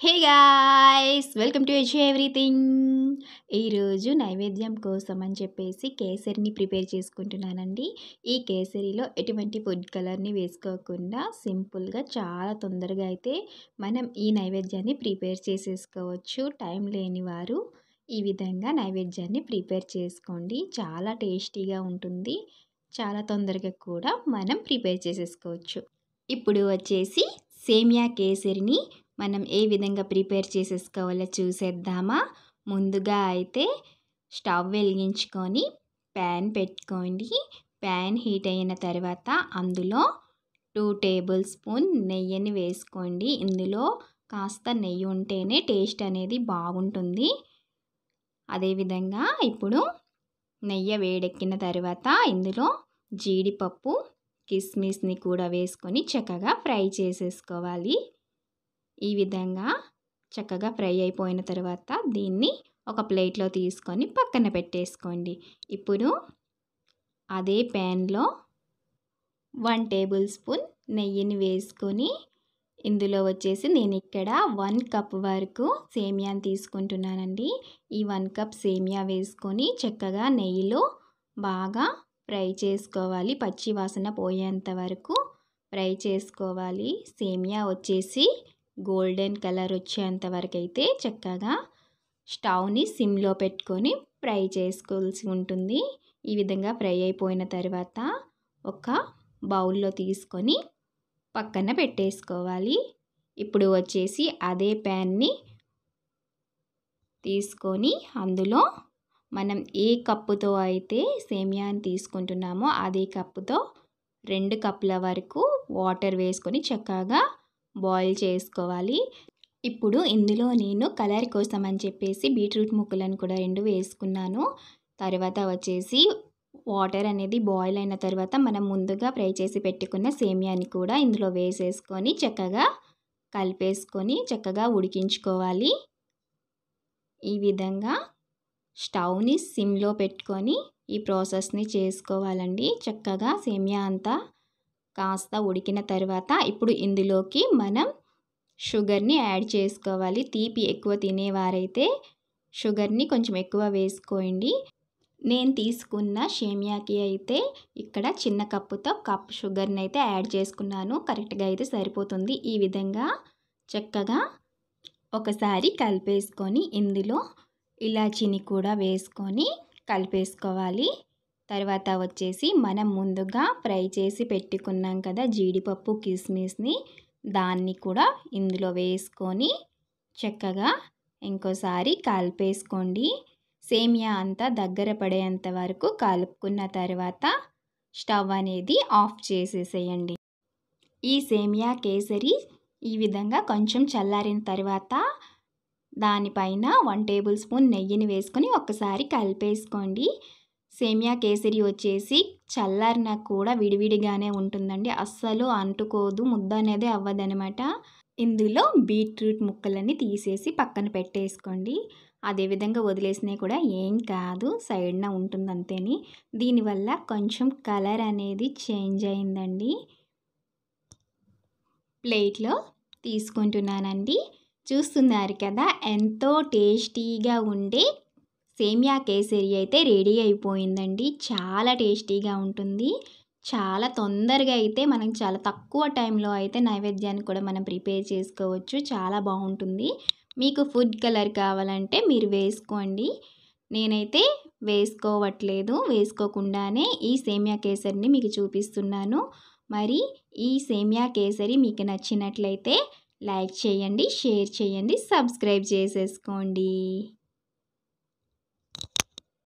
hey guys welcome to H everything ఈరోజు నైవేద్యం కోసం అని చెప్పేసి కేసరిని ప్రిపేర్ చేసుకుంటున్నానండి ఈ కేసరిలో ఎటువంటి ఫుడ్ కలర్ని వేసుకోకుండా సింపుల్గా చాలా తొందరగా అయితే మనం ఈ నైవేద్యాన్ని ప్రిపేర్ చేసేసుకోవచ్చు టైం లేని వారు ఈ విధంగా నైవేద్యాన్ని ప్రిపేర్ చేసుకోండి చాలా టేస్టీగా ఉంటుంది చాలా తొందరగా కూడా మనం ప్రిపేర్ చేసేసుకోవచ్చు ఇప్పుడు వచ్చేసి సేమియా కేసరిని మనం ఏ విధంగా ప్రిపేర్ చేసేసుకోవాలో చూసేద్దామా ముందుగా అయితే స్టవ్ వెలిగించుకొని ప్యాన్ పెట్టుకోండి ప్యాన్ హీట్ అయిన తర్వాత అందులో టూ టేబుల్ స్పూన్ నెయ్యిని వేసుకోండి ఇందులో కాస్త నెయ్యి ఉంటేనే టేస్ట్ అనేది బాగుంటుంది అదేవిధంగా ఇప్పుడు నెయ్యి వేడెక్కిన తర్వాత ఇందులో జీడిపప్పు కిస్మిస్ని కూడా వేసుకొని చక్కగా ఫ్రై చేసేసుకోవాలి ఈ విధంగా చక్కగా ఫ్రై అయిపోయిన తర్వాత దీన్ని ఒక ప్లేట్లో తీసుకొని పక్కన పెట్టేసుకోండి ఇప్పుడు అదే ప్యాన్లో వన్ టేబుల్ స్పూన్ నెయ్యిని వేసుకొని ఇందులో వచ్చేసి నేను ఇక్కడ వన్ కప్ వరకు సేమియాని తీసుకుంటున్నానండి ఈ వన్ కప్ సేమియా వేసుకొని చక్కగా నెయ్యిలో బాగా ఫ్రై చేసుకోవాలి పచ్చి వాసన పోయేంత వరకు ఫ్రై చేసుకోవాలి సేమియా వచ్చేసి గోల్డెన్ కలర్ వచ్చేంత వరకు అయితే చక్కగా స్టవ్ని సిమ్లో పెట్టుకొని ఫ్రై చేసుకోవాల్సి ఉంటుంది ఈ విధంగా ఫ్రై అయిపోయిన తర్వాత ఒక బౌల్లో తీసుకొని పక్కన పెట్టేసుకోవాలి ఇప్పుడు వచ్చేసి అదే ప్యాన్ని తీసుకొని అందులో మనం ఏ కప్పుతో అయితే సేమియాని తీసుకుంటున్నామో అదే కప్పుతో రెండు కప్పుల వరకు వాటర్ వేసుకొని చక్కగా బాయిల్ చేసుకోవాలి ఇప్పుడు ఇందులో నేను కలర్ కోసం అని చెప్పేసి బీట్రూట్ ముక్కలను కూడా రెండు వేసుకున్నాను తర్వాత వచ్చేసి వాటర్ అనేది బాయిల్ అయిన తర్వాత మనం ముందుగా ఫ్రై చేసి పెట్టుకున్న సేమియాని కూడా ఇందులో వేసేసుకొని చక్కగా కలిపేసుకొని చక్కగా ఉడికించుకోవాలి ఈ విధంగా స్టవ్ని సిమ్లో పెట్టుకొని ఈ ప్రాసెస్ని చేసుకోవాలండి చక్కగా సేమియా అంతా కాస్త ఉడికిన తర్వాత ఇప్పుడు ఇందులోకి మనం షుగర్ని యాడ్ చేసుకోవాలి తీపి ఎక్కువ తినేవారైతే షుగర్ని కొంచెం ఎక్కువ వేసుకోండి నేను తీసుకున్న షేమియాకి అయితే ఇక్కడ చిన్న కప్పుతో కప్ షుగర్ని అయితే యాడ్ చేసుకున్నాను కరెక్ట్గా అయితే సరిపోతుంది ఈ విధంగా చక్కగా ఒకసారి కలిపేసుకొని ఇందులో ఇలాచీని కూడా వేసుకొని కలిపేసుకోవాలి తర్వాత వచ్చేసి మనం ముందుగా ఫ్రై చేసి పెట్టుకున్నాం కదా జీడిపప్పు కిస్మిస్ని దాన్ని కూడా ఇందులో వేసుకొని చక్కగా ఇంకోసారి కలిపేసుకోండి సేమియా అంతా దగ్గర పడేంత వరకు కలుపుకున్న తర్వాత స్టవ్ అనేది ఆఫ్ చేసేసేయండి ఈ సేమియా కేసరి ఈ విధంగా కొంచెం చల్లారిన తర్వాత దానిపైన వన్ టేబుల్ స్పూన్ నెయ్యిని వేసుకొని ఒక్కసారి కలిపేసుకోండి సేమియా కేసరి వచ్చేసి చల్లారిన కూడా విడివిడిగానే ఉంటుందండి అస్సలు అంటుకోదు ముద్ద అనేది అవ్వదనమాట ఇందులో బీట్రూట్ ముక్కలన్నీ తీసేసి పక్కన పెట్టేసుకోండి అదేవిధంగా వదిలేసినా కూడా ఏం కాదు సైడ్న ఉంటుంది అంతేని దీనివల్ల కొంచెం కలర్ అనేది చేంజ్ అయిందండి ప్లేట్లో తీసుకుంటున్నానండి చూస్తున్నారు కదా ఎంతో టేస్టీగా ఉండే సేమియా కేసరి అయితే రెడీ అయిపోయిందండి చాలా టేస్టీగా ఉంటుంది చాలా తొందరగా అయితే మనం చాలా తక్కువ టైంలో అయితే నైవేద్యాన్ని కూడా మనం ప్రిపేర్ చేసుకోవచ్చు చాలా బాగుంటుంది మీకు ఫుడ్ కలర్ కావాలంటే మీరు వేసుకోండి నేనైతే వేసుకోవట్లేదు వేసుకోకుండానే ఈ సేమియా కేసరిని మీకు చూపిస్తున్నాను మరి ఈ సేమియా కేసరి మీకు నచ్చినట్లయితే లైక్ చేయండి షేర్ చేయండి సబ్స్క్రైబ్ చేసేసుకోండి